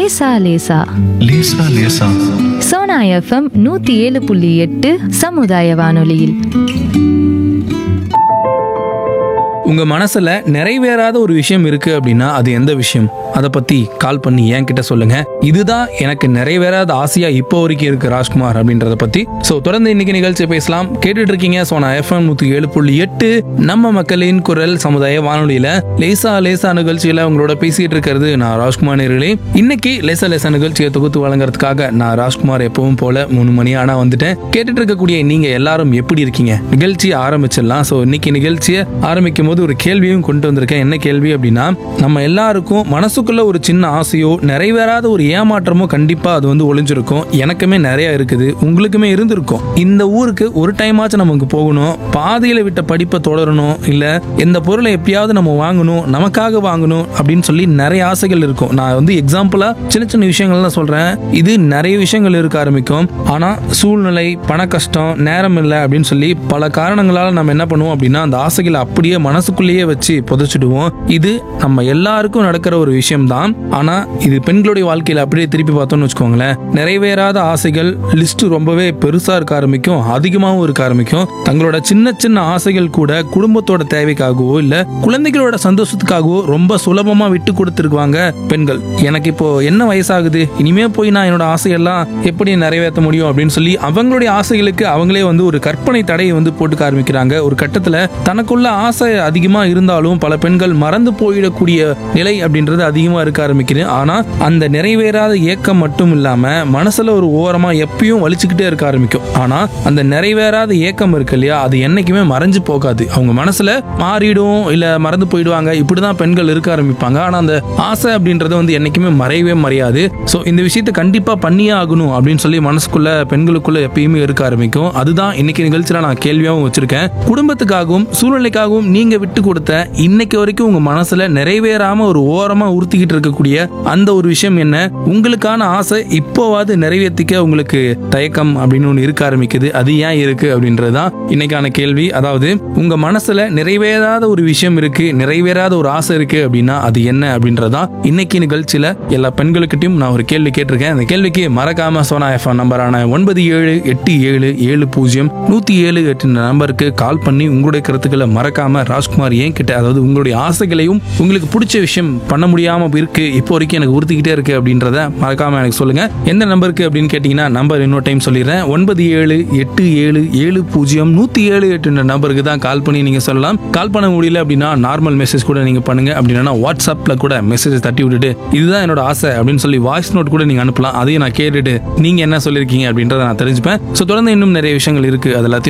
லேசா லேசா லேசா லேசா சோனா எஃப்எம் நூத்தி ஏழு புள்ளி எட்டு சமுதாய வானொலியில் உங்க மனசுல நிறைவேறாத ஒரு விஷயம் இருக்கு அப்படின்னா அது எந்த விஷயம் அதை பத்தி கால் பண்ணி என்கிட்ட சொல்லுங்க இதுதான் எனக்கு நிறைவேறாத ஆசையா இப்போ வரைக்கும் இருக்கு ராஜ்குமார் அப்படின்றத பத்தி சோ தொடர்ந்து இன்னைக்கு நிகழ்ச்சி பேசலாம் கேட்டுட்டு இருக்கீங்க சோனா எஃப்எம் நூத்தி ஏழு புள்ளி எட்டு நம்ம மக்களின் குரல் சமுதாய வானொலியில லேசா லேசா நிகழ்ச்சியில உங்களோட பேசிட்டு இருக்கிறது நான் ராஜ்குமார் நேர்களே இன்னைக்கு லேசா லேசா நிகழ்ச்சியை தொகுத்து வழங்குறதுக்காக நான் ராஜ்குமார் எப்பவும் போல மூணு மணி ஆனா வந்துட்டேன் கேட்டுட்டு இருக்கக்கூடிய நீங்க எல்லாரும் எப்படி இருக்கீங்க நிகழ்ச்சியை ஆரம்பிச்சிடலாம் ஸோ இன்னைக்கு நிகழ்ச்சியை ஆரம்பிக்கும் போது ஒரு கேள்வியும் கொண்டு வந்திருக்கேன் என்ன கேள்வி அப்படின்னா நம்ம எல்லாருக்கும் மனசுக்குள்ள ஒரு சின்ன ஆசையோ நிறைவேறாத ஒரு ஏமாற்றமோ கண்டிப்பா அது வந்து ஒளிஞ்சிருக்கும் எனக்குமே நிறைய இருக்குது உங்களுக்குமே இருந்திருக்கும் இந்த ஊருக்கு ஒரு டைமாச்சும் நமக்கு போகணும் பாதையில விட்ட படிப்பை தொடரணும் இல்ல இந்த பொருளை எப்படியாவது நம்ம வாங்கணும் நமக்காக வாங்கணும் அப்படின்னு சொல்லி நிறைய ஆசைகள் இருக்கும் நான் வந்து எக்ஸாம்பிளா சின்ன சின்ன விஷயங்கள்லாம் சொல்றேன் இது நிறைய விஷயங்கள் இருக்க ஆரம்பிக்கும் ஆனா சூழ்நிலை பண கஷ்டம் நேரம் இல்லை அப்படின்னு சொல்லி பல காரணங்களால நம்ம என்ன பண்ணுவோம் அப்படின்னா அந்த ஆசைகளை அப்படியே மனசுக்குள்ளேயே வச்சு புதைச்சிடுவோம் இது நம்ம எல்லாருக்கும் நடக்கிற ஒரு விஷயம்தான் ஆனா இது பெண்களுடைய வாழ்க்கையில அப்படியே திருப்பி பார்த்தோம்னு வச்சுக்கோங்களேன் நிறைவேறாத ஆசைகள் லிஸ்ட் ரொம்பவே பெருசா இருக்க ஆரம்பிக்கும் அதிகமாகவும் இருக்க ஆரம்பிக்கும் தங்களோட சின்ன சின்ன ஆசைகள் கூட குடும்பத்தோட தேவைக்காகவோ இல்ல குழந்தைகளோட சந்தோஷத்துக்காகவோ ரொம்ப சுலபமா விட்டு கொடுத்துருக்குவாங்க பெண்கள் எனக்கு இப்போ என்ன வயசாகுது இனிமே போய் நான் என்னோட ஆசையெல்லாம் எப்படி நிறைவேற்ற முடியும் அப்படின்னு சொல்லி அவங்களுடைய ஆசைகளுக்கு அவங்களே வந்து ஒரு கற்பனை தடையை வந்து போட்டுக்க ஆரம்பிக்கிறாங்க ஒரு கட்டத்துல தனக்குள்ள ஆசை அதிகமா இருந்தாலும் பல பெண்கள் மறந்து போயிடக்கூடிய நிலை அப்படின்றது அதிகமா இருக்க ஆரம்பிக்குது ஆனா அந்த நிறைவேறாத ஏக்கம் மட்டும் இல்லாம மனசுல ஒரு ஓரமா எப்பயும் வலிச்சுக்கிட்டே இருக்க ஆரம்பிக்கும் ஆனா அந்த நிறைவேறாத ஏக்கம் இருக்கு இல்லையா அது என்னைக்குமே மறைஞ்சு போகாது அவங்க மனசுல மாறிடும் இல்ல மறந்து போயிடுவாங்க இப்படிதான் பெண்கள் இருக்க ஆரம்பிப்பாங்க ஆனா அந்த ஆசை அப்படின்றது வந்து என்னைக்குமே மறையவே மறையாது சோ இந்த விஷயத்தை கண்டிப்பா பண்ணியே ஆகணும் அப்படின்னு சொல்லி மனசுக்குள்ள பெண்களுக்குள்ள எப்பயுமே இருக்க ஆரம்பிக்கும் அதுதான் இன்னைக்கு நிகழ்ச்சியில நான் கேள்வியாகவும் வச்சிருக்கேன் குடும்பத்துக்காகவும் சூழ்நிலைக்காகவும் நீங்க விட்டு கொடுத்த இன்னைக்கு வரைக்கும் உங்க மனசுல நிறைவேறாம ஒரு ஓரமா உறுத்திக்கிட்டு இருக்கக்கூடிய அந்த ஒரு விஷயம் என்ன உங்களுக்கான ஆசை இப்போவாது நிறைவேற்றிக்க உங்களுக்கு தயக்கம் அப்படின்னு ஒன்று இருக்க ஆரம்பிக்குது அது ஏன் இருக்கு அப்படின்றதுதான் இன்னைக்கான கேள்வி அதாவது உங்க மனசுல நிறைவேறாத ஒரு விஷயம் இருக்கு நிறைவேறாத ஒரு ஆசை இருக்கு அப்படின்னா அது என்ன அப்படின்றதுதான் இன்னைக்கு நிகழ்ச்சியில எல்லா பெண்களுக்கிட்டையும் நான் ஒரு கேள்வி கேட்டிருக்கேன் அந்த கேள்விக்கு மறக்காம சோனா எஃப்எம் நம்பரான ஒன்பது ஏழு எட்டு ஏழு ஏழு பூஜ்ஜியம் நூத்தி ஏழு எட்டு நம்பருக்கு கால் பண்ணி உங்களுடைய கருத்துக்களை மறக்காம ராஜ்குமார் ஏன் கிட்ட அதாவது உங்களுடைய ஆசைகளையும் உங்களுக்கு பிடிச்ச விஷயம் பண்ண முடியாம இருக்கு இப்போ வரைக்கும் எனக்கு உறுத்திக்கிட்டே இருக்கு அப்படின்றத மறக்காம எனக்கு சொல்லுங்க எந்த நம்பருக்கு அப்படின்னு கேட்டீங்கன்னா நம்பர் இன்னொரு டைம் சொல்லிடுறேன் ஒன்பது ஏழு எட்டு ஏழு ஏழு பூஜ்ஜியம் நூத்தி ஏழு எட்டு நம்பருக்கு தான் கால் பண்ணி நீங்க சொல்லலாம் கால் பண்ண முடியல அப்படின்னா நார்மல் மெசேஜ் கூட நீங்க பண்ணுங்க அப்படின்னா வாட்ஸ்அப்ல கூட மெசேஜ் தட்டி விட்டுட்டு இதுதான் என்னோட ஆசை அப்படின்னு சொல்லி வாய்ஸ் நோட் கூட நீங்க அனுப்பலாம் அதையும் நான் கேட்டுட்டு நீங்க என்ன சொல்லியிருக்கீங்க அப்படின்றத நான் தெரிஞ்சுப்பேன் ஸோ தொடர்ந்து இன்னும் நிறைய விஷயங்கள் இருக்கு அது எல்லாத்தையும்